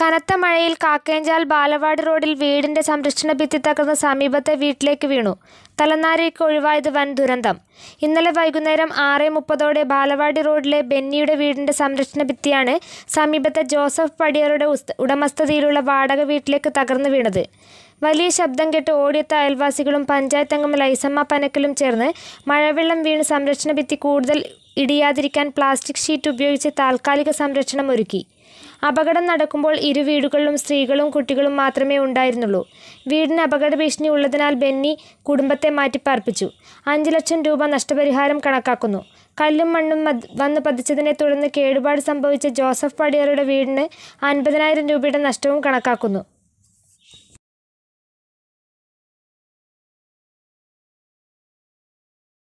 കനത്ത മഴയിൽ കാക്കയഞ്ചാൽ ബാലവാടി റോഡിൽ വീടിന്റെ സംരക്ഷണ ഭിത്തി തകർന്ന് സമീപത്തെ വീട്ടിലേക്ക് വീണു തലനാരിഴയ്ക്ക് ഒഴിവായത് വൻ ദുരന്തം ഇന്നലെ വൈകുന്നേരം ആറ് മുപ്പതോടെ ബാലവാടി റോഡിലെ ബെന്നിയുടെ വീടിന്റെ സംരക്ഷണ ഭിത്തിയാണ് സമീപത്തെ ജോസഫ് പടിയറുടെ ഉസ്ത- ഉടമസ്ഥതയിലുള്ള വാടക വീട്ടിലേക്ക് തകർന്നു വീണത് വലിയ ശബ്ദം കേട്ട് ഓടിയെത്ത അയൽവാസികളും പഞ്ചായത്ത് അംഗം ലൈസമ്മ പനക്കലും ചേർന്ന് മഴവെള്ളം വീണ് സംരക്ഷണ ഭിത്തി കൂടുതൽ ഇടിയാതിരിക്കാൻ പ്ലാസ്റ്റിക് ഷീറ്റ് ഉപയോഗിച്ച് താൽക്കാലിക സംരക്ഷണം ഒരുക്കി അപകടം നടക്കുമ്പോൾ ഇരു വീടുകളിലും സ്ത്രീകളും കുട്ടികളും മാത്രമേ ഉണ്ടായിരുന്നുള്ളൂ വീടിന് അപകട ഭീഷണി ഉള്ളതിനാൽ ബെന്നി കുടുംബത്തെ മാറ്റിപ്പാർപ്പിച്ചു അഞ്ച് ലക്ഷം രൂപ നഷ്ടപരിഹാരം കണക്കാക്കുന്നു കല്ലും മണ്ണും മദ് വന്ന് പതിച്ചതിനെ തുടർന്ന് കേടുപാട് സംഭവിച്ച ജോസഫ് പടിയറുടെ വീടിന് അൻപതിനായിരം രൂപയുടെ നഷ്ടവും കണക്കാക്കുന്നു